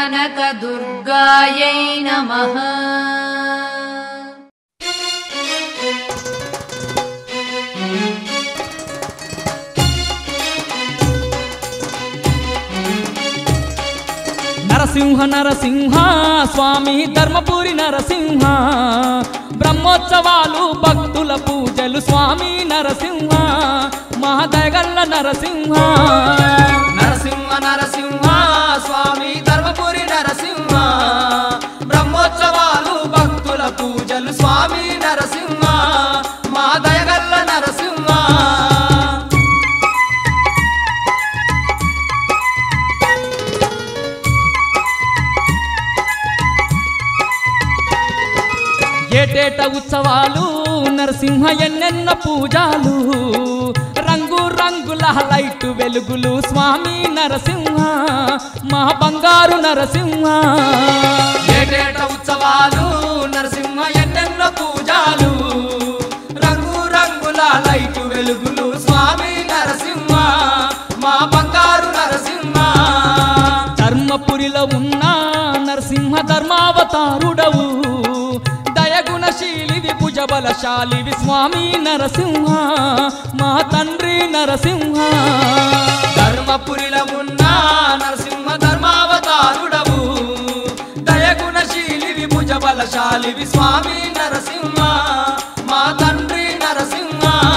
కనకదుర్గాయై నమః నరసింహ నరసింహ స్వామి ధర్మపురి నరసింహ బ్రహ్మోత్సవాలు భక్తుల పూజలు స్వామి నరసింహ మహదగల్ల నరసింహ నరసింహ నరసింహ స్వామి ధర్మపురి నరసింహ బ్రహ్మోత్సవాలు భక్తుల పూజలు స్వామి నరసింహ మా దయగల్ల నరసింహ ఏటేట ఉత్సవాలు నరసింహ ఎన్నెన్న పూజాలు రంగు రంగుల లైట్ వెలుగులు స్వామి నరసింహ మా బంగారు నరసింహ ఏటేట ఉత్సవాలు నరసింహ ఎన్నెన్నో పూజాలు రంగు రంగుల లైటు వెలుగులు స్వామి నరసింహ మా బంగారు నరసింహ ధర్మపురిలో ఉన్న నరసింహ ధర్మావతారుడవు దయగుణశీలివి భుజబలశాలివి స్వామి నరసింహ మా తండ్రి నరసింహ ధర్మపురిలో ఉన్న నరసింహ ధర్మావతారుడవు దయగుణశీలివి భుజబలశాలివి స్వామి నరసింహ మా తండ్రి నరసింహ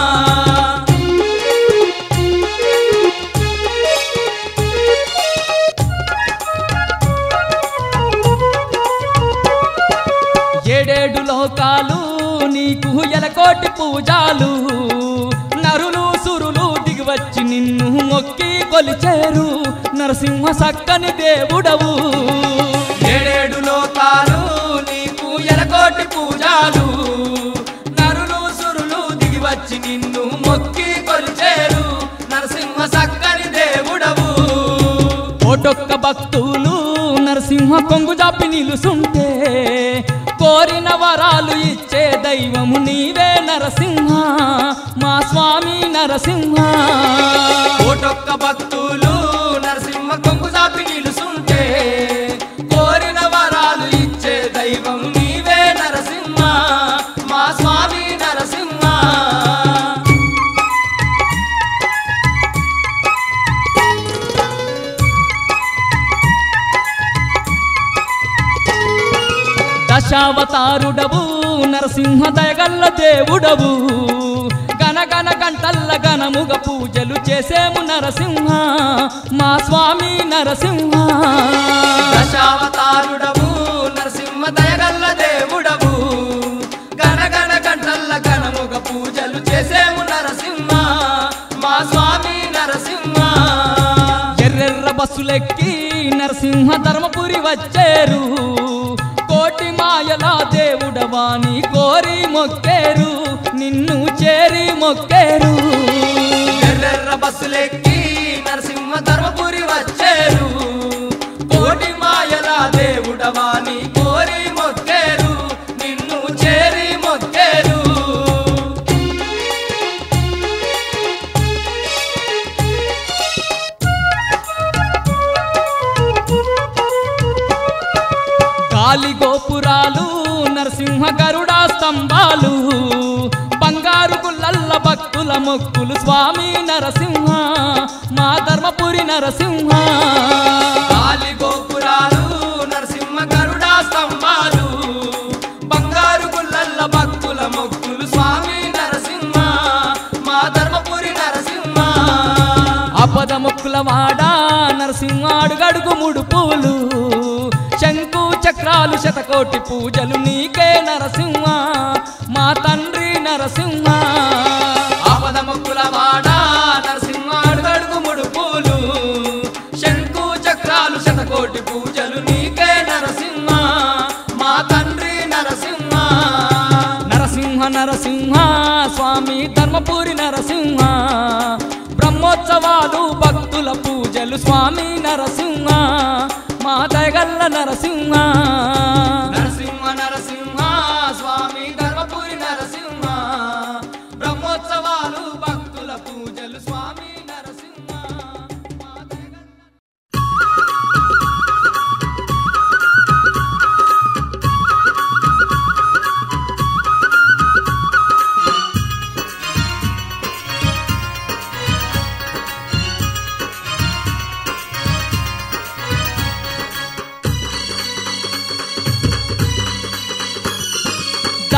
ఏడేడు లోకాలు నీకు ఎలకోటి పూజాలు నరులు సురులు దిగివచ్చి నిన్ను మొక్కి కొలిచేరు నరసింహ సక్కని దేవుడవు ఏడేడు లోకాలు నీకు ఎలకోటి పూజాలు నరులు సురులు దిగి వచ్చి నిన్ను మొక్కి కొలిచేరు నరసింహ సక్కని దేవుడవు కోటొక్క భక్తులు నరసింహ కొంగు జాపి నిలుసుంటే కోరిన వరాలు ఇచ్చే దైవము నీవే నరసింహ మా స్వామి నరసింహ కోటొక్క భక్తులు నరసింహ కొంగు చాపి నిలుసుంటే కోరిన వరాలు ఇచ్చే దైవం నీవే నరసింహ మా స్వామి నరసింహ దశావతారుడవు నరసింహ దయగల్ల దేవుడవు గనగన గంటల్ల గనముగ పూజలు చేసేము నరసింహ మా స్వామి నరసింహ దశావతారుడవు నరసింహ దయగల్ల దేవుడవు గణగణ గంటల్ల గణముగ పూజలు చేసేము నరసింహ మా స్వామి నరసింహ ఎర్రెర్ర బస్సులెక్కి నరసింహ ధర్మపురి వచ్చేరు కోటి మాయల దేవుడవాని కోరి మొక్కేరు నిన్ను చేరి మొక్కేరు ఎర్రెర్ర బస్సులెక్కి నరసింహ ధర్మపురి వచ్చేరు కోటి మాయల దేవుడవాని కోరి మొక్కేరు నిన్ను చేరి మొక్కేరు గాలి గోపురాలు నరసింహ గరుడా స్తంభాలు బంగారు గుల్లల్ల భక్తుల మొక్కులు స్వామి నరసింహ మా ధర్మపురి నరసింహ గాలి గోపురాలు నరసింహ గరుడా స్తంభాలు బంగారు గుల్లల్ల భక్తుల మొక్కులు స్వామి నరసింహ మా ధర్మపురి నరసింహ ఆపద మొక్కుల వాడా నరసింహ అడుగడుగు ముడుపులు శంకు చక్రాలు శతకోటి పూజలు నీకే నరసింహ మా తండ్రి నరసింహ ఆపద మొక్కుల వాడ నరసింహ అడుగడుగు ముడుపులు శంకు చక్రాలు శతకోటి పూజలు నీకే నరసింహ మా తండ్రి నరసింహ నరసింహ నరసింహ స్వామి ధర్మపురి నరసింహ బ్రహ్మోత్సవాలు భక్తుల పూజలు స్వామి నరసింహ మా దయగల్ల నరసింహ నరసింహ నరసింహ స్వామి ధర్మపురి నరసింహ బ్రహ్మోత్సవాలు భక్తుల పూజలు స్వామి నరసింహ మా దయగల్ల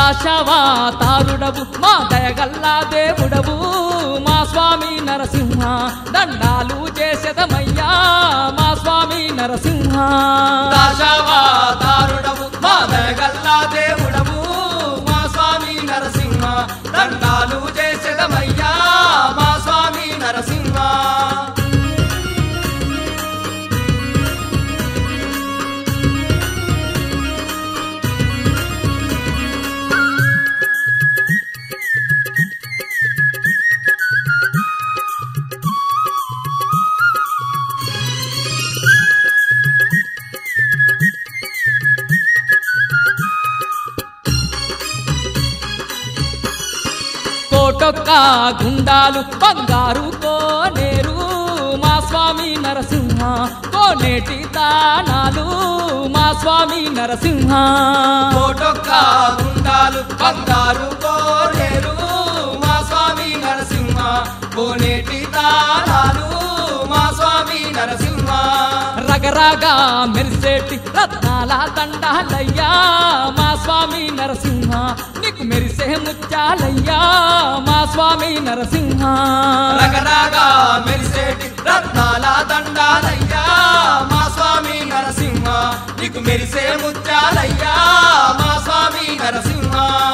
దశవాతారుడవు మా దయగల్లా దేవుడవు మా స్వామి నరసింహ దండాలు చేసేదమయ్యా మా స్వామి నరసింహ దశవాతారుడవు మా దయగల్లా దేవుడవు మా స్వామి నరసింహ దండాలు చేసేదమయ్యా మా స్వామి నరసింహ కోటొక్క గుండాలు బంగారు కోనేరు మా స్వామి నరసింహ కోనేటి దానాలు మా స్వామి నరసింహ కోటొక్క గుండాలు బంగారు కోనేరు మా స్వామి నరసింహ కోనేటి తాళాలు మా స్వామి నరసింహ రగరగా మెరిసేటి రత్నాల దండాలయ్యా మా స్వామి నరసింహ నీకు మెరిసే ముత్యాలయ్యా మా స్వామి నరసింహ రగరగా మెరిసేటి రత్నాల దండాలయ్యా మా స్వామి నరసింహ నీకు మెరిసే ముత్యాలయ్యా మా స్వామి నరసింహ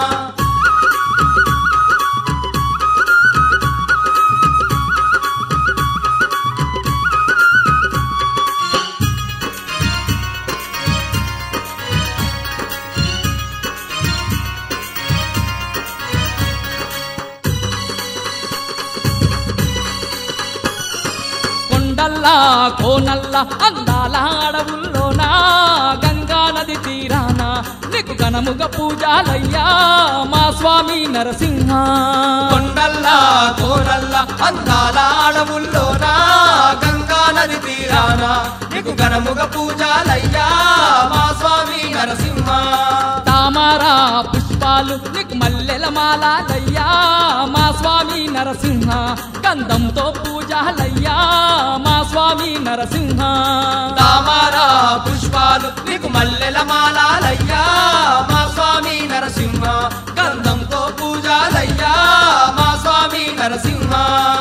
కొండల్లా కోనల్లా అందాల అడవుల్లోనా గంగా నది తీరాన నీకు ఘనముగ పూజాలయ్యా మా స్వామి నరసింహ కొండల్లా కోరల్ల అందాల అడవుల్లోనా గంగా నది తీరాన నీకు ఘనముగ పూజాలయ్యా మా స్వామి నరసింహ తామరా పుష్పాలు నీకు మల్లెల మాలాలయ్యా మా స్వామి నరసింహ గంధంతో పూజాలయ్యా మా స్వామి నరసింహ తామరా పుష్పాలు నీకు మల్లెల మాలాలయ్యా మా స్వామి నరసింహ గంధంతో పూజాలయ్యా మా స్వామి నరసింహ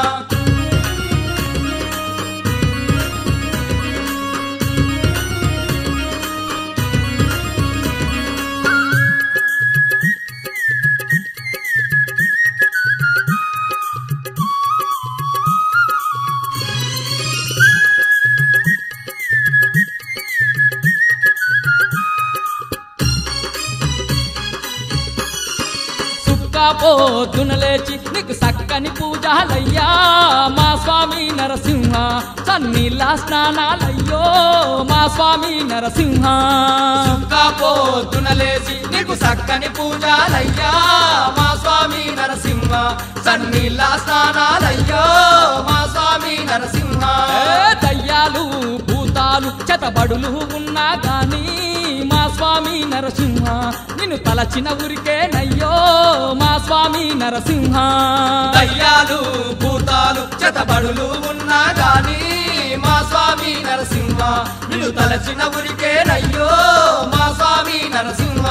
సుక్కపోతున లేచి నీకు సక్కని పూజాలయ్యా మా స్వామి నరసింహ సన్నీళ్ళ స్నానాలయ్యో మా స్వామి నరసింహ పొద్దున లేచి నీకు సక్కని పూజాలయ్యా మా స్వామి నరసింహ సన్నీళ్ళ స్నానాలయ్యో మా స్వామి నరసింహ ఏ దయ్యాలు భూతాలు చెతబడులు ఉన్నా గాని మా స్వామి నరసింహ నిన్ను తలచిన ఊరికేనయ్యో మా స్వామి నరసింహ దయ్యాలు భూతాలు చెతబడులు ఉన్నా గాని మా స్వామి నరసింహ నిన్ను తలచిన ఉరికేనయ్యో మా స్వామి నరసింహ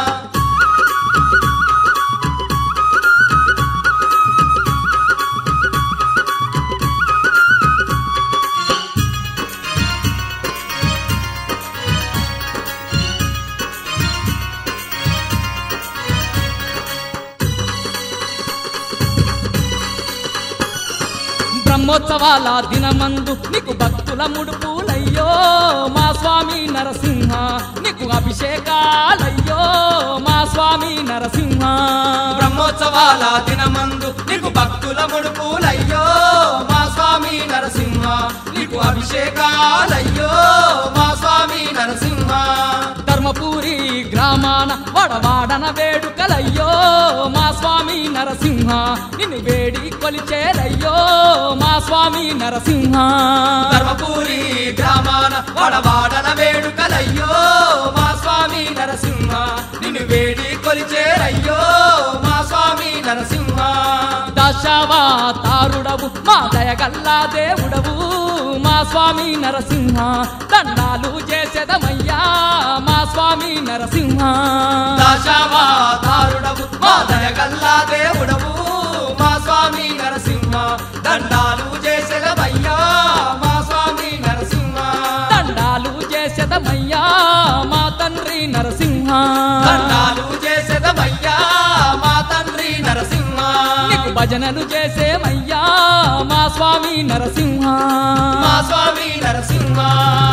బ్రహ్మోత్సవాల దినమందు నీకు భక్తుల ముడుపులయ్యో మా స్వామి నరసింహ నీకు అభిషేకాలయ్యో మా స్వామి నరసింహ బ్రహ్మోత్సవాల దినమందు నీకు భక్తుల ముడుపులయ్యో మా స్వామి నరసింహ నీకు అభిషేకాలయ్యో మా స్వామి నరసింహ ధర్మపురి గ్రామాన వడవాడన వేడుకలయ్యో మా స్వామి నరసింహ నిన్ను వేడి కొలిచేరయ్యో మా స్వామి నరసింహ ధర్మపురి గ్రామాన వడవాడన వేడుకలయ్యో మా స్వామి నరసింహ నిన్ను వేడి కొలిచేరయ్యో మా స్వామి నరసింహ దశవాతారుడవు మా దయగల్లా దేవుడవు మా స్వామి నరసింహ దండాలు చేసేదమయ్యా మా స్వామి నరసింహ దశావతారుడవు మా దయగల్లా దేవుడవు మా స్వామి నరసింహ దండాలు చేసేదమయ్యా మా స్వామి నరసింహ దండాలు చేసేదమయ్యా మా తండ్రి నరసింహ దండాలు చేసేదమయ్యా మా తండ్రి నరసింహ నీకు భజనలు చేసేమయ్యా మా స్వామి నరసింహ మా స్వామి నరసింహ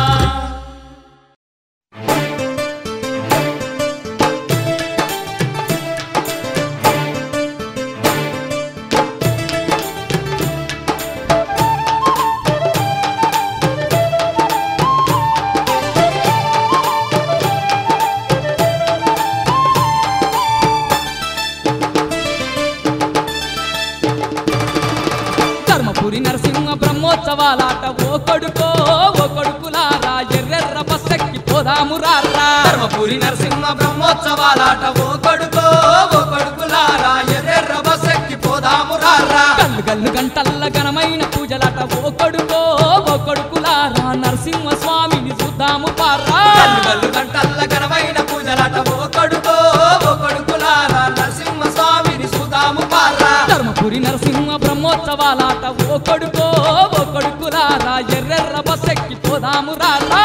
ధర్మపురి నరసింహ బ్రహ్మోత్సవాలాట ఓ కొడుకో ఓ కొడుకులారా ఎర్రెర్ర బస్సెక్కి పోదాము రారా ధర్మపురి నరసింహ బ్రహ్మోత్సవాలాట ఓ కొడుకో ఓ కొడుకులారా ఎర్రెర్ర బసెక్కి పోదాము రారా గల్లు గల్లు గంటల్ల ఘనమైన పూజలాట ఓ కొడుకో ఓ కొడుకులారా నరసింహ స్వామిని చూద్దాము పారా గల్లు గల్లు గంటల్ల ఘనమైన పూజలాట ఓ కొడుకో ఓ కొడుకులారా నరసింహ స్వామిని సుతాము పారా ధర్మపురి నరసింహ బ్రహ్మోత్సవాలాట ఓ కొడుకో ఓ కొడుకులారా ఎర్రెర్ర బస్సెక్కి పోదాము రారా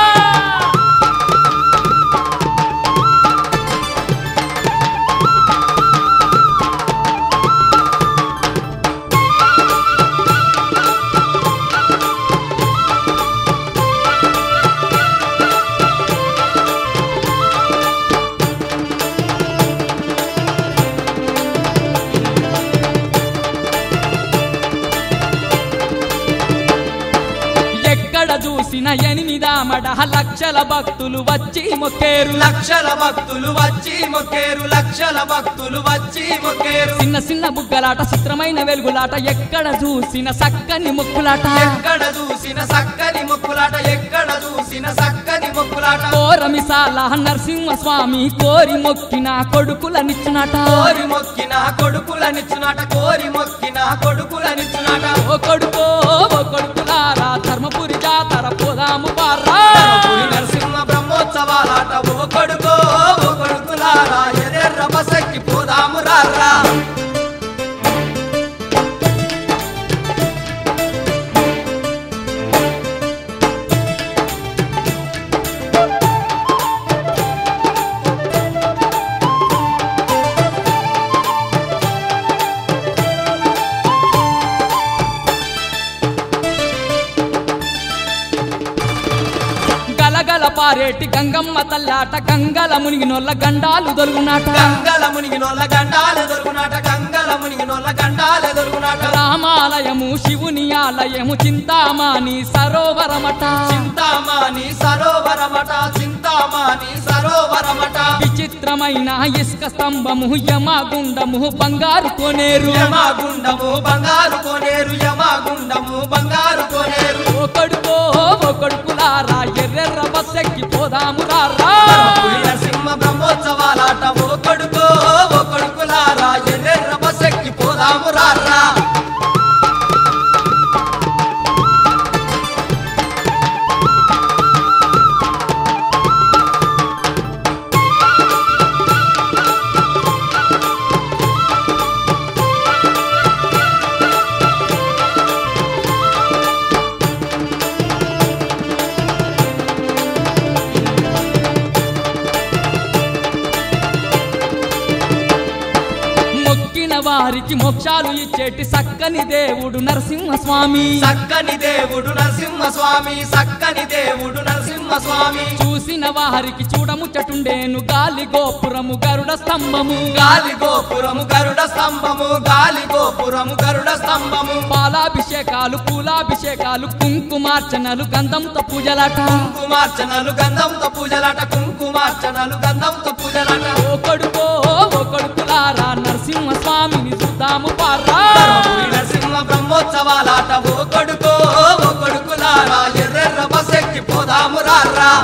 ఎక్కడ చూసిన ఎనిమిదామడ లక్షల భక్తులు వచ్చి మొక్కేరు లక్షల భక్తులు వచ్చి మొక్కేరు లక్షల భక్తులు వచ్చి మొక్కేరు చిన్న చిన్న బుగ్గలాట చిత్రమైన వెలుగులాట ఎక్కడ చూసిన సక్కని మొక్కులాట ఎక్కడ చూసిన సక్కని మొక్కులాట ఎక్కడ చూసిన సక్కని మొక్కులాట కోరమిసాల నరసింహ స్వామి కోరి మొక్కిన కొడుకులనిచ్చినట కోరి మొక్కిన కొడుకులనిచ్చునాట కోరి మొక్కిన కొడుకులనిచ్చునాట ఓ కొడుకో ఓ కొడుకులారా ధర్మపురి జాతర పోదాము పారా ధర్మపురి నరసింహ బ్రహ్మోత్సవాలాట ఓ కొడుకో ఓ కొడుకులారా ఎర్ర బసక్కి పోదాము రారా గలగల పారేటి గంగమ్మ తల్లాట గంగల మునిగినొల్ల గండాలు దొరుగునాట గంగల మునిగినోళ్ళ గండాలు దొరుకునాట గంగల మునిగినోళ్ళ గండాలు దొరుకునాట రామాలయము శివుని ఆలయము చింతామాని సరోవరమట చింతామాని సరోవరమట చింతామాని సరోవరమట విచిత్రమైన ఇసుక స్తంభము యమగుండము బంగారు కోనేరు యమగుండము బంగారు కోనేరు యమగుండము బంగారు కోనేరు ఓ కొడుకో ఓ కొడుకులారా ఎర్రెర్ర బస్సెక్కి పోదాము రారా ధర్మపురి నరసింహ బ్రహ్మోత్సవాలాట ఓ కొడుకో ఓ కొడుకులారా ఎర్రెర్ర బసెక్కి పోదాము రారా మొక్కిన వారికి మోక్షాలు ఇచ్చేటి సక్కని దేవుడు నరసింహ స్వామి సక్కని దేవుడు నరసింహ స్వామి సక్కని దేవుడు నరసింహ స్వామి చూసిన వారికి చూడముచ్చటుండేను గాలి గోపురము గరుడ స్తంభము గాలి గోపురము గరుడ స్తంభము గాలి గోపురము గరుడ స్తంభము పాలాభిషేకాలు పూలాభిషేకాలు కుంకుమార్చనలు గంధంతో పూజలాట కుంకుమార్చనలు గంధంతో పూజలాట కుంకుమార్చనలు గంధంతో పూజలాట ఓ కొడుకో ఓ కొడుకులారా నరసింహ స్వామిని చూద్దాము పారా ధర్మపురి నరసింహ బ్రహ్మోత్సవాలాట ఓ కొడుకో ఓ కొడుకులారా ఎర్రెర్ర బసెక్కి పోదాము రారా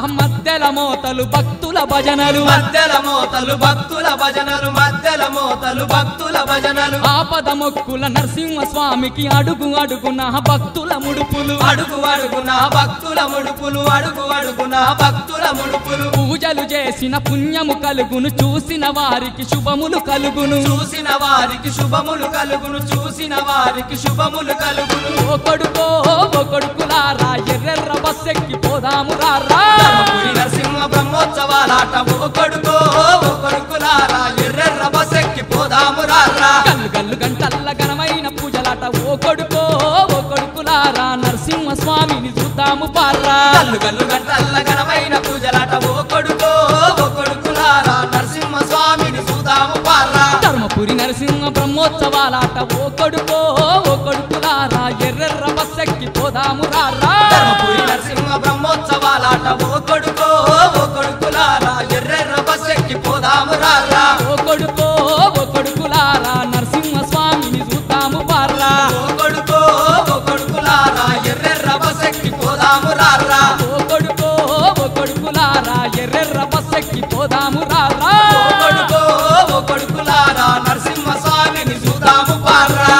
మధ్యల మోతలు భక్తుల భజనలు మధ్యల మోతలు భక్తుల భజనలు మధ్యల మోతలు భక్తుల భజనలు ఆపద మొక్కుల నరసింహ స్వామికి అడుగు అడుగున భక్తుల ముడుపులు అడుగు అడుగున భక్తుల ముడుపులు అడుగు అడుగున భక్తుల ముడుపులు పూజలు చేసిన పుణ్యము కలుగును చూసిన వారికి శుభములు కలుగును చూసిన వారికి శుభములు కలుగును చూసిన వారికి శుభములు కలుగును ఓ కొడుకో ఓ కొడుకులారా ఎర్రెర్ర బస్సెక్కి పోదాము రారా ధర్మపురి నరసింహ బ్రహ్మోత్సవాలాట ఓ కొడుకో ఓ కొడుకులారా ఎర్రెర్ర బసెక్కి పోదాము రారా గల్లు గల్లు గంటల్ల ఘనమైన పూజలాట ఓ కొడుకో ఓ కొడుకులారా నరసింహ స్వామిని చూద్దాము పార్రా గల్లు గల్లు గంటల్ల ఘనమైన పూజలాట ఓ కొడుకో ఓ కొడుకులారా నరసింహ స్వామిని చూదాము పారా ధర్మపురి నరసింహ బ్రహ్మోత్సవాలాట ఓ కొడుకో ఓ కొడుకులారా ఎర్రెర్ర బస్సెక్కి పోదాము రారా ధర్మపురి నరసింహ బ్రహ్మోత్సవాలాట ఓ కొడుకో ఓ కొడుకులారా ఎర్రెర్ర బసెక్కి పోదాము రారా ఓ కొడుకో ఓ కొడుకులారా నరసింహ స్వామిని చూద్దాము పార్రా ఓ కొడుకో ఓ కొడుకులారా ఎర్రెర్ర బసెక్కి పోదాము రారా ఓ కొడుకో ఓ కొడుకులారా ఎర్రెర్ర బస్సెక్కి పోదాము రారా ఓ కొడుకో ఓ కొడుకులారా నరసింహ స్వామిని చూదాము పారా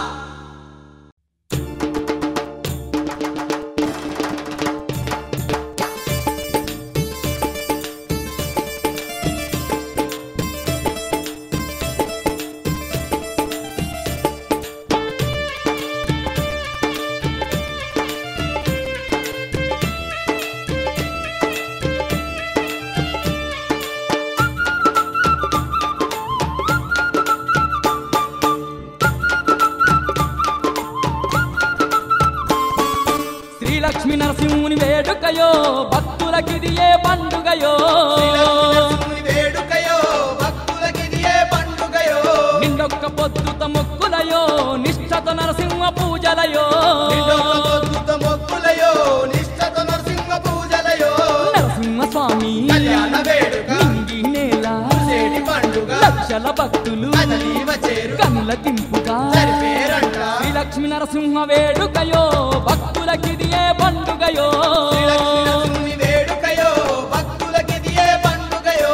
శ్రీలక్ష్మి నరసింహుని వేడుకయో భక్తులకిది ఏ పండుగయో శ్రీలక్ష్మీ వేడుకయో భక్తులకిది ఏ పండుగయో నిండొక్క పొద్దుత మొక్కులయో నిష్ఠత నరసింహ పూజలయో నిండొక పొద్దుత మొక్కులయో నిష్ఠత నరసింహ పూజలయో నరసింహ స్వామి కళ్యాణ వేడుక నింగి నేల చేడి పండుగ లక్షల భక్తులు కదలీవ చేరు కనుల తింపుగా సరిపేరంట శ్రీలక్ష్మి నరసింహ వేడుకయో భక్తులకిది ఏ పండుగయో శ్రీలక్ష్మీ వేడుకయో భక్తులకిది ఏ పండుగయో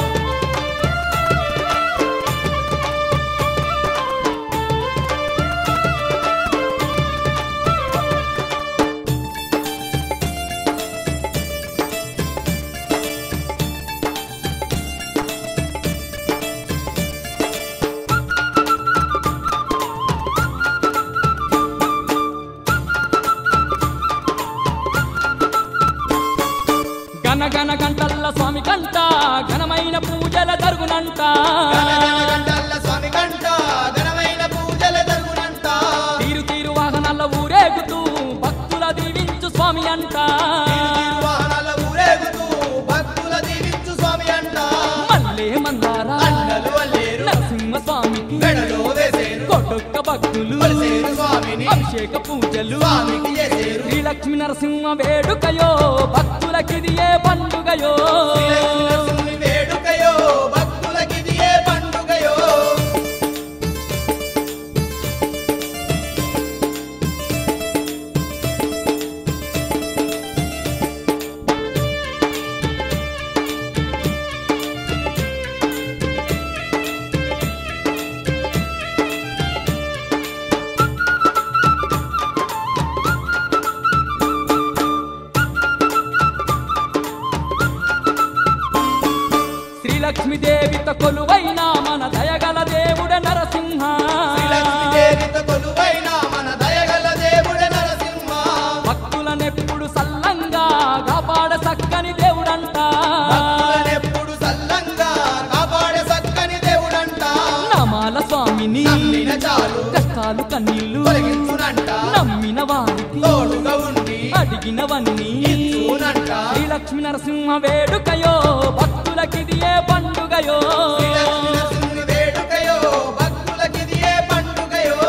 గన గన గంటల్ల స్వామి కంట ఘనమైన పూజల జరుగునంట గంటల్ల స్వామి కంట ఘనమైన పూజల జరుగునంట తీరు తీరు వాహనాల ఊరేగుతూ భక్తుల దీవించు స్వామి అంట వాహనాల ఊరేగుతూ భక్తుల దీవించు స్వామి అంట మల్లే మందారా అండలు వల్లేరు నరసింహ స్వామికి మెడలో వేసేరు కొడొక్క భక్తులు కొలిసేరు స్వామిని అభిషేక పూజలు స్వామికి చేసేరు శ్రీలక్ష్మి నరసింహ వేడుకయో భక్తులకిది ఏ పండుగయో శ్రీలక్ష్మీ వేడుకయో భక్తులకిది ఏ పండుగయో శ్రీలక్ష్మీదేవిత కొలువైన మన దయగల దేవుడ నరసింహ శ్రీలక్ష్మీదేవిత కొలువైన మన దయగల దేవుడే నరసింహ భక్తులనెప్పుడు సల్లంగా కాపాడ సక్కని దేవుడంట భక్తులనెప్పుడు సల్లంగా కాపాడే సక్కని దేవుడంట నమాల స్వామిని నమ్మిన చాలు కష్టాలు కన్నీళ్లు తొలగించునంట నమ్మిన వారికి తోడుగా ఉండి అడిగినవన్నీ ఇచ్చునంట శ్రీలక్ష్మి నరసింహ వేడుకయో భక్తులకిది ఏ పండుగయో శ్రీలక్ష్మీ వేడుకయో భక్తులకిది ఏ పండుగయో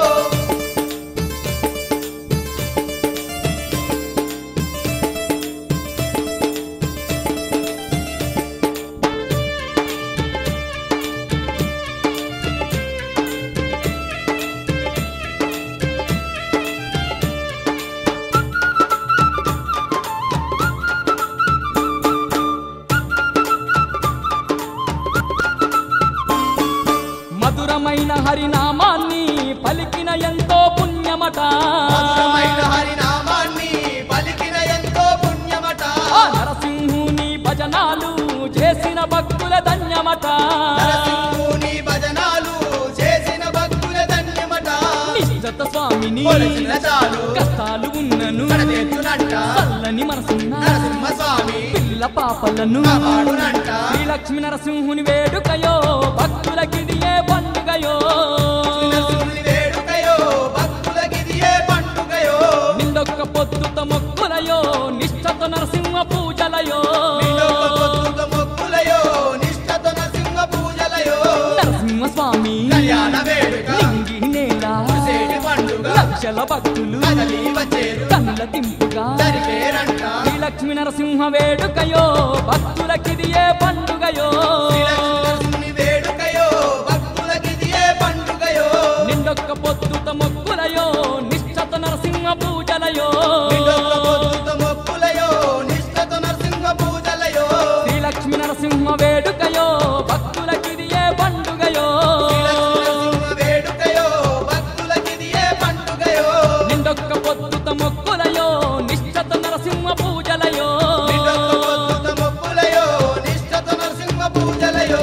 మధురమైన హరినామాన్ని పలికిన ఎంతో పుణ్యమట మధురమైన హరినామాన్ని పలికిన ఎంతో పుణ్యమట ఆ నరసింహుని భజనాలు చేసిన భక్తుల ధన్యమట నరసింహుని భజనాలు చేసిన భక్తుల ధన్యమట నిశ్చత స్వామిని కొలచిన చాలు కష్టాలు ఉన్నను కడతెత్తునంట చల్లని మనసున్న నరసింహ స్వామి పిల్ల పాపలను కాపాడునంట శ్రీ లక్ష్మీ నరసింహుని వేడుకయో భక్తులకిది ఏ పండుగయో నరసింహుని వేడుకయో భక్తులకిది ఏ పండుగయో నిండొక్క పొద్దుత మొక్కులయో నిష్ఠత నరసింహ పూజలయో నిండొక్క పొద్దుక మొక్కులయో నిష్ఠతో నరసింహ పూజలయో నరసింహ స్వామి కళ్యాణ వేడుక లింగి నేల కుసేటి పండుగ లక్షల భక్తులు కదలి వచ్చేరు కళ్ళ తింపుగా జరిపేరంట శ్రీ లక్ష్మీ నరసింహ వేడుకయో భక్తులకిది ఏ పండుగయో శ్రీలక్ష్మీ వేడుకయో భక్తులకిది ఏ పండుగయో నిండొక్క పొద్దుత మొక్కులయో నిష్ఠత నరసింహ పూజలయో నిండొక్క పొద్దుక మొక్కులయో నిష్ఠతో నరసింహ పూజలయో శ్రీ లక్ష్మీ నరసింహ వేడుకయో భక్తులకిది ఏ పండుగయో శ్రీలక్ష్మీ వేడుకయో భక్తులకిది ఏ పండుగయో నిండొక్క పొద్దుత మొక్కులయో నిష్ఠత నరసింహ పూజలయో నిండొక్క పొద్దుక మొక్కులయో నిష్ఠతో నరసింహ పూజలయో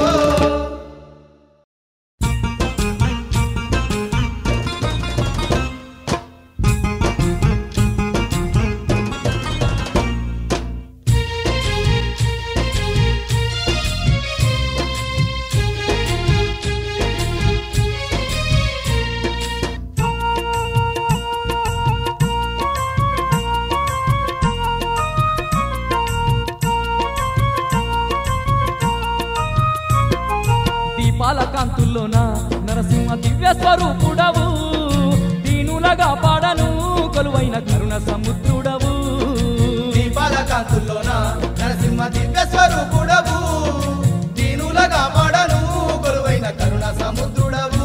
దీపాల కాంతుల్లోన నరసింహ దివ్య స్వరూపుడవు దీనులగా పాడను కొలువైన కరుణ సముద్రుడవు దీపాల కాంతుల్లోన నరసింహ దివ్య స్వరూపుడవు దీనులగా పడను కొలువైన కరుణ సముద్రుడవు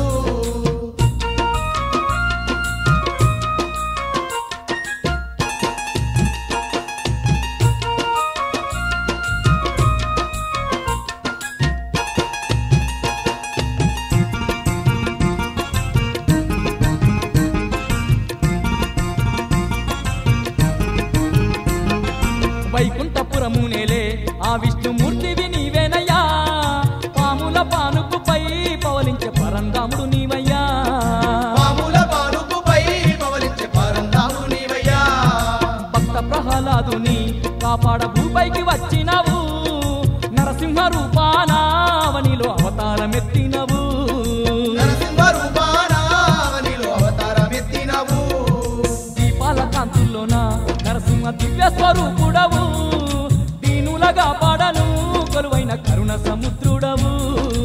వైకుంఠపురము నేలే ఆ విష్ణుమూర్తివి నీవేనయ్యా పాముల పానుకుపై పవలించే పరంధాముడు నీవయ్యా పాముల పానుపుపై పవలించే పరంధాము నీవయ్యా భక్త ప్రహ్లాదుని కాపాడ భూపైకి వచ్చినవు నరసింహ రూపానావనిలో అవతారమెత్తినవు నరసింహ రూపానావనిలో అవతారమెత్తినవు దీపాల కాంతుల్లోన నరసింహ దివ్య స్వరూపుడవు దీనులగా పాడను కొలువైన కరుణ సముద్రుడవు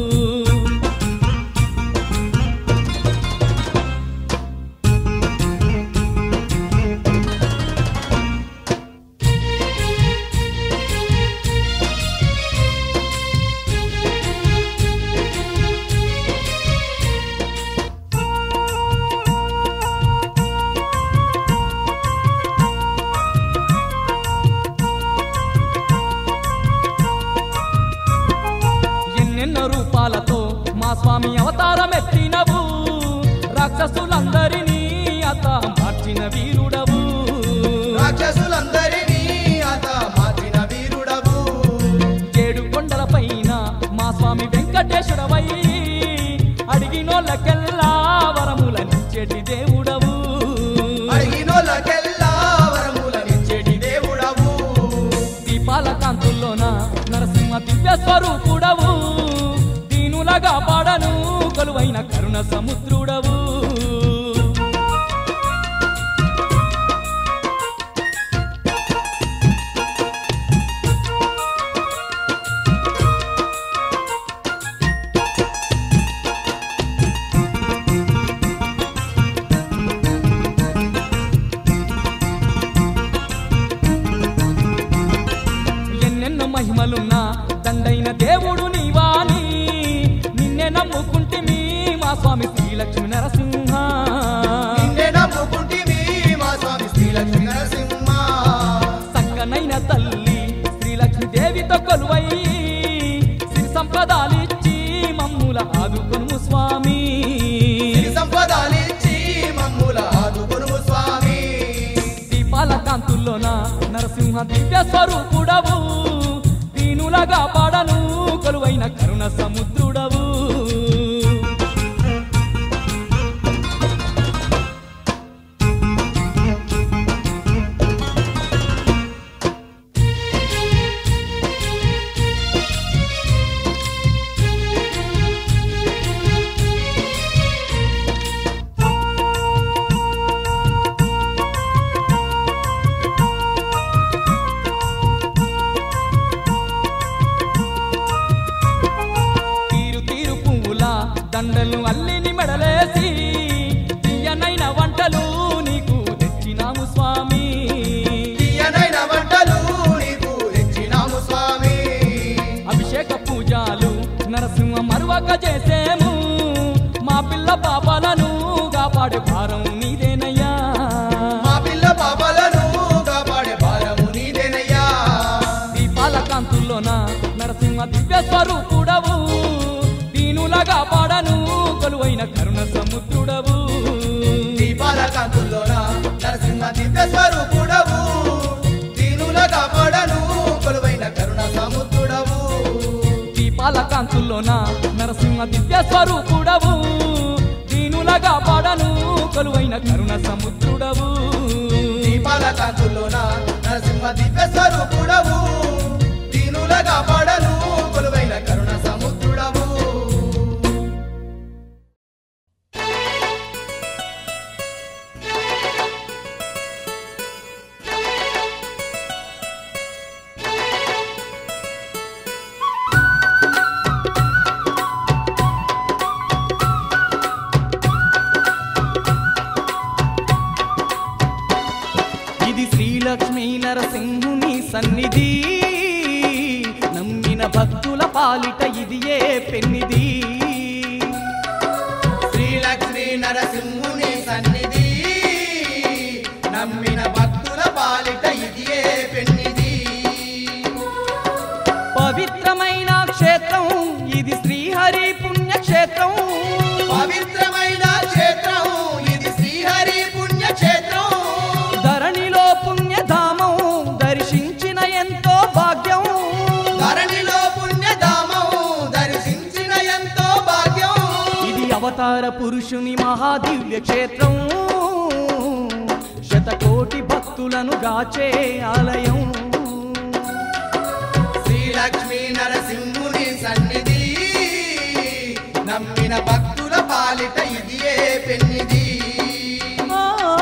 ఎన్నెన్నో రూపాలతో మా స్వామి అవతారం ఎత్తినవు రాక్షసులందరినీ అత మార్చిన వీరుడవు రాక్షసులందరినీ అత మార్చిన వీరుడవు ఏడు కొండల పైన మా స్వామి వెంకటేశ్వరవై అడిగినోళ్ళకెల్లా వరములనిచ్చేటి దేవుడవు అడిగినోళ్ళకెల్లా వరములనిచ్చేటి దేవుడవు దీపాల కాంతుల్లోన నరసింహ దివ్య స్వరూపుడవు దీనులగా పాడను కొలువైన కరుణ సముద్రుడవు ఎన్నెన్నో మహిమలున్నా దండైన దేవుడు నీవాని నిన్నే నమ్ముకుంటిమి మా స్వామి శ్రీలక్ష్మి నరసింహ నిన్నే నమ్ముకుంటివి మా స్వామి శ్రీలక్ష్మీ నరసింహ చక్కనైన తల్లి శ్రీలక్ష్మి దేవితో కొలువై సిరి సంపదాలిచ్చి మమ్ముల ఆదుకొను స్వామి నరసింహ దివ్య స్వరూపుడవు దీనులగా పాడను కొలువైన కరుణ సముద్రుడవు తీరు తీరు పువ్వుల దండలు అల్లిని మెడలేసి తీయనైన వంటలు నీకు తెచ్చినాము స్వామి తీయనైన వంటలు నీకు తెచ్చినాము స్వామి అభిషేక పూజలు నరసింహ మరువక చేసేము మా పిల్ల పాపాలను కాపాడే భారం నీదేనయ్యా మా పిల్ల పాపలను కాపాడే భారము నీదేనయ్యా దీపాల కాంతుల్లోన నరసింహ దివ్య స్వరూపుడవు దీనులగా పాడను కొలువైన కరుణ సముద్రుడవు దీపాల కాంతుల్లోన నరసింహ దివ్య స్వరూపుడవు దీనుల కాపాడను కొలువైన కరుణ సముద్రుడవు దీపాల కాంతుల్లోన నరసింహ దివ్య స్వరూపుడవు దీనులగా పాడను కొలువైన కరుణ సముద్రుడవు దీపాల కాంతుల్లోన నరసింహ దివ్య స్వరూపుడవు దీనుల కాపాడను కొలువైన కరుణ సముద్రుడవు ఇది శ్రీలక్ష్మీ నరసింహుని సన్నిధి నమ్మిన భక్తుల పాలిట ఇది ఏ పెన్నిది శ్రీలక్ష్మీ నరసింహుని సన్నిధి నమ్మిన భక్తుల పాలిట ఇదియే పెన్నిది పవిత్రమైన క్షేత్రం ఇది శ్రీహరి పుణ్యక్షేత్రం పవిత్రమైన క్షేత్రం ఇది శ్రీహరి పుణ్యక్షేత్రం ధరణిలో పుణ్యధామం దర్శించిన ఎంతో భాగ్యం ధరణిలో పుణ్యధామం దర్శించిన ఎంతో భాగ్యం ఇది అవతార పురుషుని మహాదివ్య క్షేత్రం శతకోటి భక్తులను గాచే ఆలయం శ్రీలక్ష్మీ నరసింహుని సన్నిధి నమ్మిన భక్తుల పాలిట ఇదియే పెన్నిది ఆ.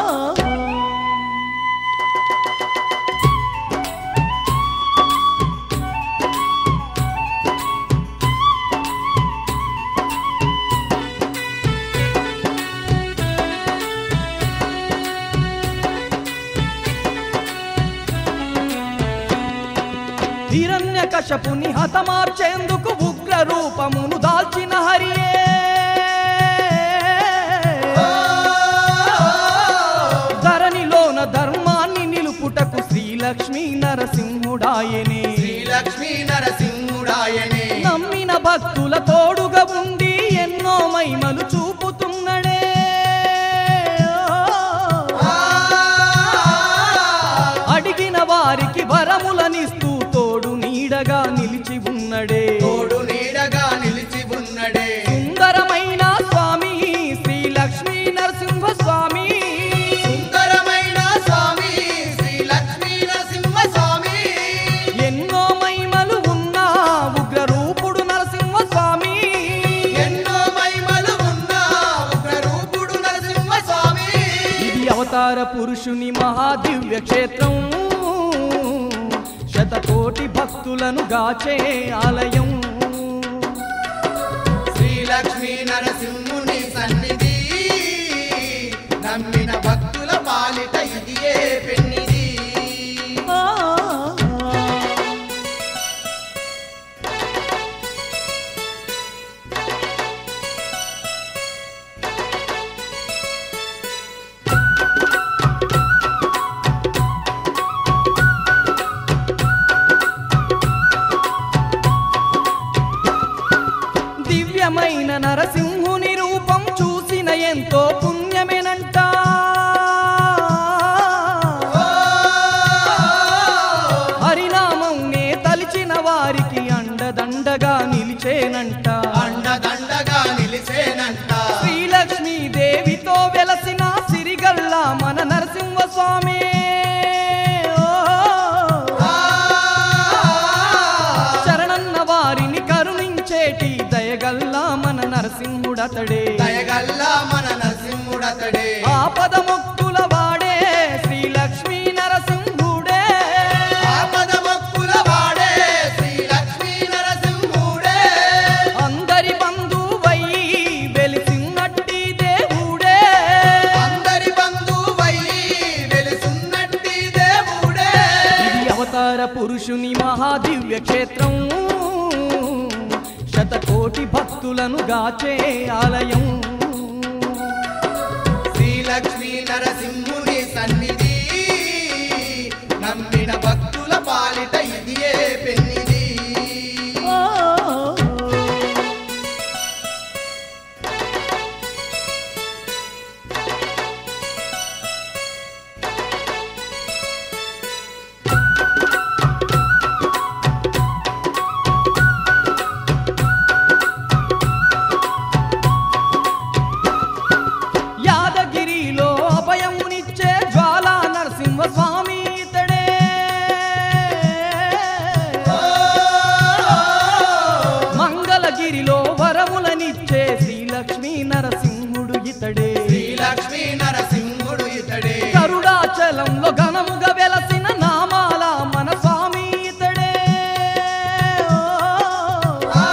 హిరణ్య కశపుని హతమార్చేందుకు ఉగ్ర రూపమును దాల్చిన హరియే ధరణిలోన ధర్మాన్ని నిలుపుటకు శ్రీలక్ష్మీ నరసింహుడాయనే శ్రీలక్ష్మీ నరసింహుడాయనే నమ్మిన భక్తుల తోడుగా ఉండి ఎన్నో మహిమలు చూపుతున్నడే అడిగిన వారికి వరములనిస్తూ తోడు నీడగా నిలిచి ఉన్నడే తోడు నీడగా నిలిచి ఉన్నడే సుందరమైన స్వామి శ్రీ లక్ష్మీ నరసింహ స్వామి సుందరమైన స్వామి శ్రీ లక్ష్మీ నరసింహ స్వామి ఎన్నో మహిమలు ఉన్న ఉగ్ర రూపుడు నరసింహ స్వామి ఎన్నో మహిమలు ఉన్న ఉగ్రరూపుడు నరసింహ స్వామి ఇది అవతార పురుషుని మహాదివ్య క్షేత్రం శతకోటి భక్తులను గాచే ఆలయం శ్రీ లక్ష్మీ నరసింహుని సన్నిధి నమ్మిన భక్తుల పాలిట ఇదియే పెన్నిది ఆ. దివ్యమైన నరసింహుని రూపం చూసిన ఎంతో పుణ్యమేనంట నరసింహుడతడే దయగల్ల మన నరసింహుడతడే ఆపద మొక్కుల వాడే శ్రీ లక్ష్మీ నరసింహుడే ఆపద మొక్కుల వాడే శ్రీ లక్ష్మీ నరసింహుడే అందరి బంధువై వెలిసిన్నట్టి దేవుడే అందరి బంధువై వెలుసున్నట్టి దేవుడే ఇది అవతార పురుషుని మహాదివ్య క్షేత్రం శతకోటి భక్తులను గాచే ఆలయం శ్రీ లక్ష్మీ నరసింహుని సన్నిధి నమ్మిన భక్తుల పాలిట ఇదియే పెన్నిది ఓ, యాదగిరిలో అభయమునిచ్చే జ్వాలా నరసింహ స్వామి ఇతడే మంగళగిరిలో వరములనిచ్చే శ్రీ లక్ష్మీ నరసింహుడు ఇతడే శ్రీ లక్ష్మీ నరసింహుడు ఇతడే కరుడాచలంలో ఘనముగా వెలసిన నామాల మన స్వామి ఇతడే ఆ,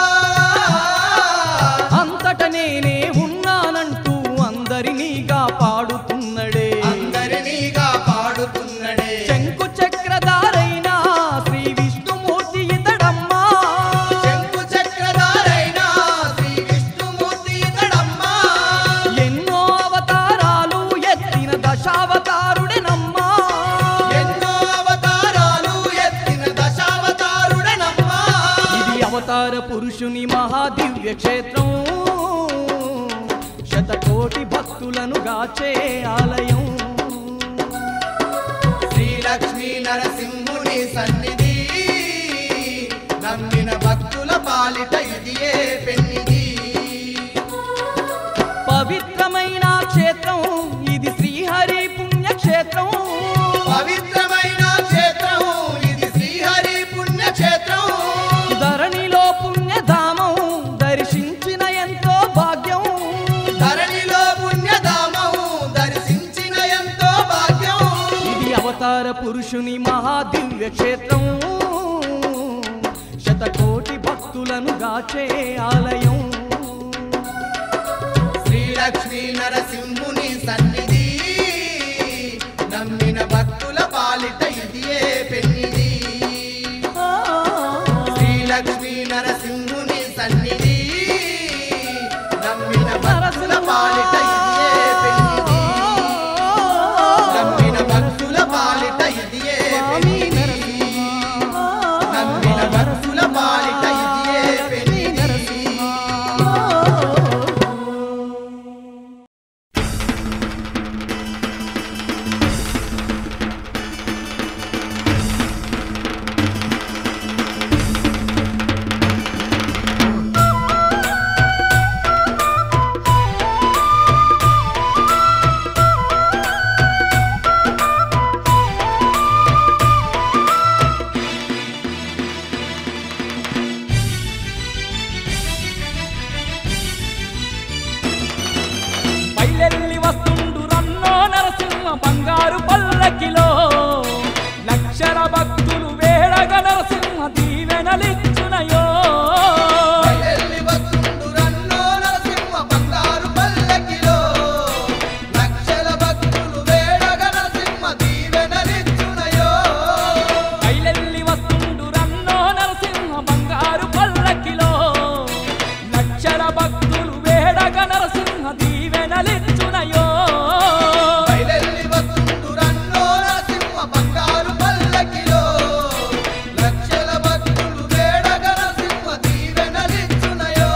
అంతట నేనే ఉన్నానంటూ అందరినీగా పాడుతున్నడే అందరినీగా పాడుతున్నడే శంకు చక్రధారైన శ్రీ విష్ణుమూర్తి ఇతడమ్మా శంకు చక్రధారైన శ్రీ విష్ణుమూర్తి ఇతడమ్మా ఎన్నో అవతారాలు ఎత్తిన దశావతారుడెనమ్మా ఎన్నో అవతారాలు ఎత్తిన దశావతారుడనమ్మా ఇది అవతార పురుషుని మహాదివ్య క్షేత్రం శతకోటి భక్తులను గాచే ఆలయం శ్రీ లక్ష్మీ నరసింహుని సన్నిధి నమ్మిన భక్తుల పాలిట ఇదియే పెన్నిది పవిత్రమైన క్షేత్రం ఇది శ్రీహరి పుణ్యక్షేత్రం పవిత్రమైన క్షేత్రం ఇది శ్రీహరి పుణ్యక్షేత్రం ధరణిలో పుణ్యధామం దర్శించిన ఎంతో భాగ్యం ధరణిలో పుణ్యధామం దర్శించిన ఎంతో భాగ్యం ఇది అవతార పురుషుని మహాదివ్య క్షేత్రం శతకోటి భక్తులను గాచే ఆలయం శ్రీ లక్ష్మీ నరసింహుని సన్నిధి నమ్మిన భక్తుల పాలిట ఇదియే పెన్నిది ఆ, శ్రీ లక్ష్మీ నరసింహుని సన్నిధి నమ్మిన భక్తుల పాలిట ఇదియే పెన్నిది నమ్మిన భక్తుల పాలిట ఇదియే పెన్నిది నమ్మిన భక్తుల పాలిట ఇదియే పెన్నిది బయలెల్లి వస్తుండు రన్నో నరసింహ బంగారు పల్లకిలో లక్షల భక్తులు వేడగ నరసింహ దీవెనలిచ్చునయో బయలెల్లి వస్తుండు రన్నో నరసింహ బంగారు పల్లకిలో. లక్షల భక్తులు వేడగ నరసింహ దీవెనలిచ్చునయో. బయలెల్లి వస్తుండు రన్నో నరసింహ బంగారు పల్లకిలో లక్షల భక్తులు వేడగ నరసింహ దీవెనలిచ్చునయో బయలెల్లి వస్తుండు రన్నో నరసింహ బంగారు పల్లకిలో. లక్షల భక్తులు వేడగ నరసింహ దీవెనలిచ్చునయో.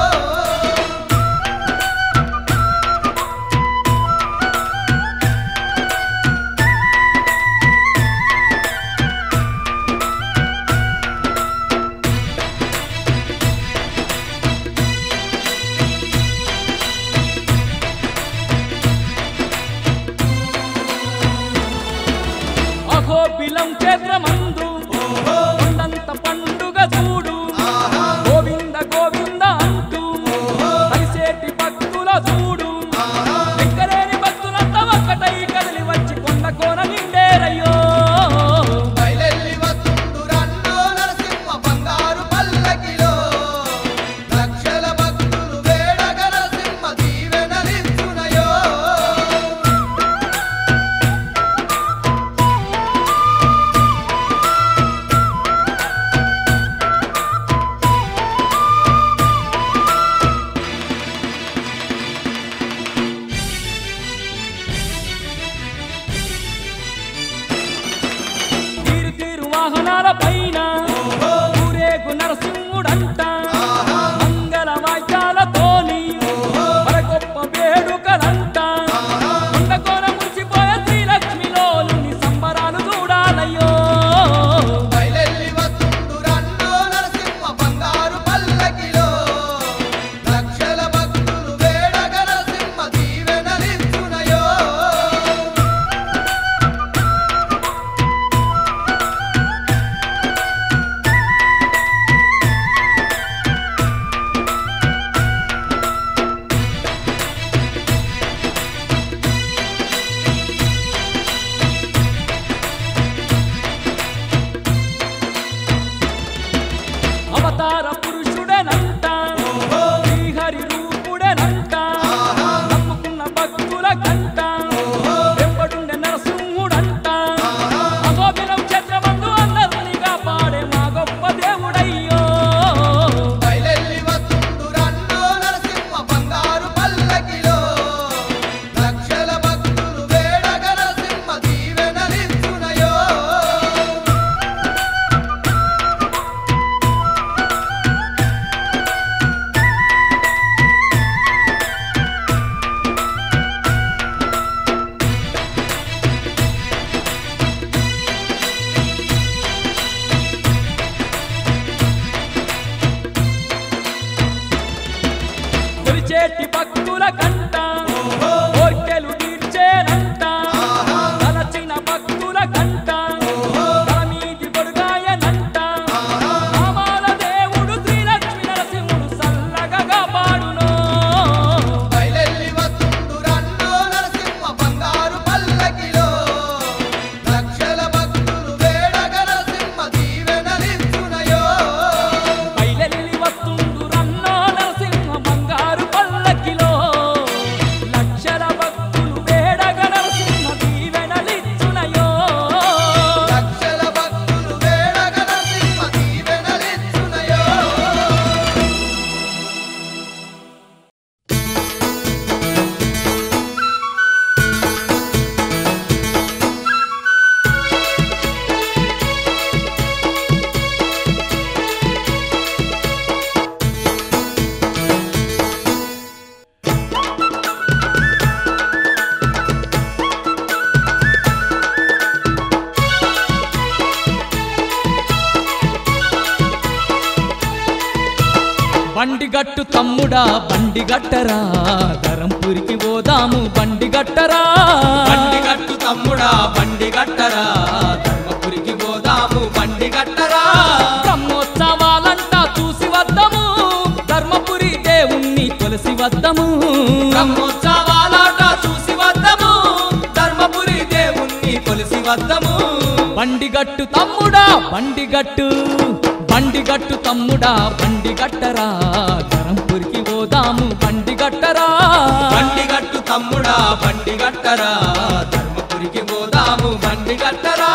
కొలిచేటి భక్తుల కంట కోర్కెలు తీర్చేనంట తలచిన భక్తుల కంట తల మీది కొడుగాయనంట రామాల దేవుడు శ్రీలక్ష్మి నరసింహుడు సల్లగగా పాడునో బయలెల్లి వస్తుండు రన్నో నరసింహ బంగారు పల్లకిలో లక్షల భక్తులు వేడగ నరసింహ దీవెనలిచ్చునయో బయలెల్లి వస్తుండు రన్నో నరసింహ బంగారు పల్లకిలో లక్షల భక్తులు వేడగ నరసింహ దీవెనలిచ్చునయో లక్షల భక్తులు వేడగ నరసింహ దీవెనలిచ్చునయో బండిగట్టు తమ్ముడా బండి గట్టరా ధరంపురికి పోదాము బండి గట్టరా బండి గట్టు తమ్ముడా బండి గట్టరా ధర్మపురికి పోదాము బండి గట్టరా బ్రహ్మోత్సవాలంటా చూసి వద్దము ధర్మపురి దేవుణ్ణి కొలిసి వద్దము బ్రహ్మోత్సవాలాట చూసి వద్దము ధర్మపురి దేవుణ్ణి కొలిసి వద్దము బండిగట్టు తమ్ముడా బండిగట్టు బండిగట్టు తమ్ముడా బండి గట్టరా ధరంపురికి పోదాము బండి గట్టరా బండి గట్టు తమ్ముడా బండి గట్టరా ధర్మపురికి పోదాము బండి గట్టరా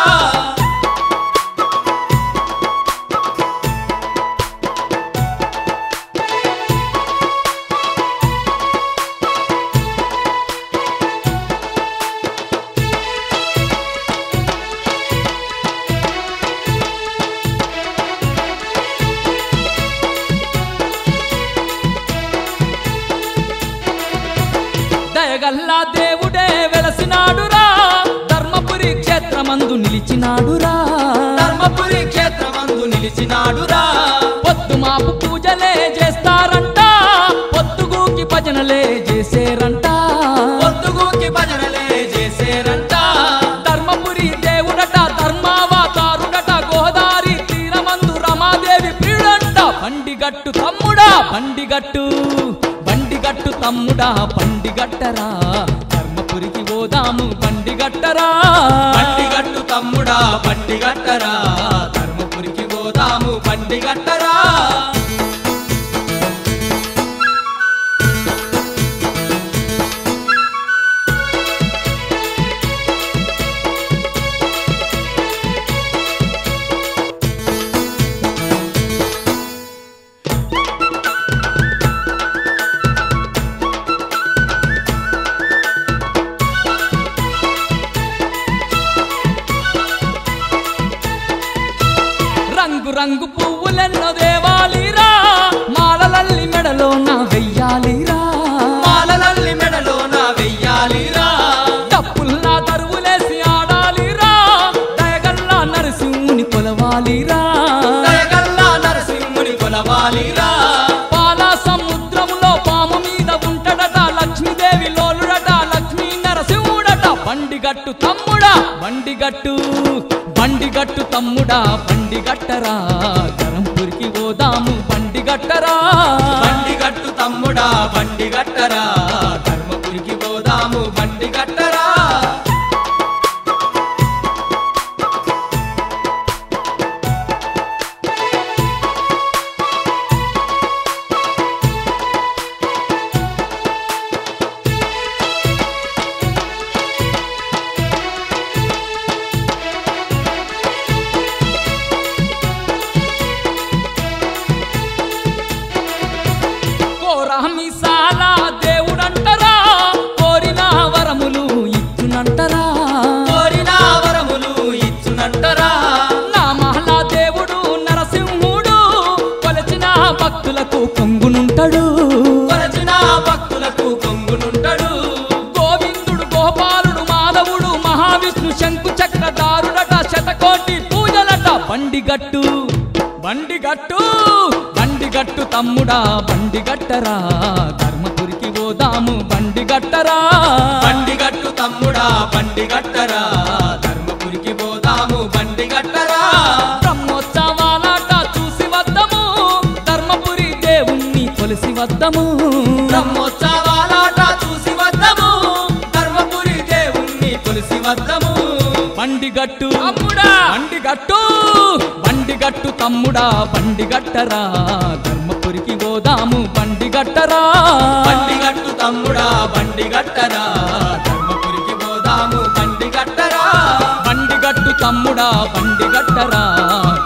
దయగల్లా దేవుడే వెలసినాడురా ధర్మపురి క్షేత్రమందు నిలిచినాడురా ధర్మపురి క్షేత్రమందు నిలిచినాడురా పొద్దు మాపు పూజలే చేస్తారంట పొద్దుగూకి భజనలే చేసేరంట పొద్దుగూకి భజనలే చేసేరంట ధర్మపురి దేవుడట ధర్మావతారుడట గోదారి తీరమందు రమాదేవి ప్రియుడంట బండిగట్టు తమ్ముడా బండిగట్టు బండిగట్టు తమ్ముడా బండిగట్టరా ధర్మపురికి పోదాము బండిగట్టరా బండి గట్టు తమ్ముడా బండి గట్టరా ధర్మపురికి పోదాము బండి గట్టరా రంగు రంగు పువ్వులెన్నో దేవాలిరా మాలలల్లి మెడలో నా వెయ్యాలిరా మాలలల్లి మెడలోన వెయ్యాలిరా డప్పుల్లా దరువులేసి ఆడాలిరా దయగల్లా నరసింహుని కొలవాలిరా దయగల్లా నరసింహుని కొలవాలిరా పాలా సముద్రములో పాము మీద ఉంటడట లక్ష్మీదేవి లోలుడట లక్ష్మీ నరసింహుడట బండిగట్టు తమ్ముడా బండిగట్టు బండిగట్టు తమ్ముడా బండిగట్టరా ధరంపురికి పోదాము బండిగట్టరా బండి గట్టు తమ్ముడా బండి గట్టరా ధర్మపురికి పోదాము బండి గట్టరా కోరామిసాల దేవుడంటరా కోరిన వరములు ఇచ్చునంటరా కోరిన వరములు ఇచ్చునంటరా నా మహలా దేవుడు నరసింహుడు కొలచిన భక్తులకు కొంగునుంటడు కొరచిన భక్తులకు కొంగునుంటడు గోవిందుడు గోపాలుడు మాధవుడు మహావిష్ణు శంకు చక్రధారుడట శతకోటి పూజలట బండిగట్టు బండిగట్టు బండి గట్టు తమ్ముడా బండి గట్టరా ధర్మపురికి పోదాము బండి గట్టరా బండి గట్టు తమ్ముడా బండి గట్టరా ధర్మపురికి పోదాము బండి గట్టరా బ్రహ్మోత్సవాలాట చూసి వద్దము ధర్మపురి దేవుణ్ణి కొలిసి వద్దము బ్రహ్మోత్సవాలాట చూసి వద్దము ధర్మపురి దేవుణ్ణి కొలిసి వద్దము బండి గట్టు తమ్ముడా బండి గట్టు బండి గట్టు తమ్ముడా బండి గట్టరా ధర్మపురికి పోదాము బండి గట్టరా బండి గట్టు తమ్ముడా బండి గట్టరా ధర్మపురికి పోదాము బండి గట్టరా బండి గట్టు తమ్ముడా బండి గట్టరా